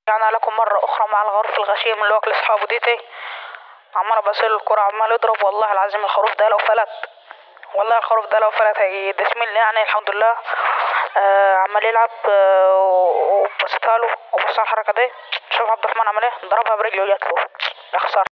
رجعنا لكم مرة أخرى مع الغرف الغشيم اللي واكل أصحابه ديتي عمال أبصيل الكرة عمال يضرب والله العظيم الخروف ده لو فلت والله الخروف ده لو فلت هيدشملني يعني الحمد لله آه عمال يلعب آه وبصيتها له وبص على الحركة دي شوف عبد الرحمن عمل ايه ضربها برجله جات له يا خسارة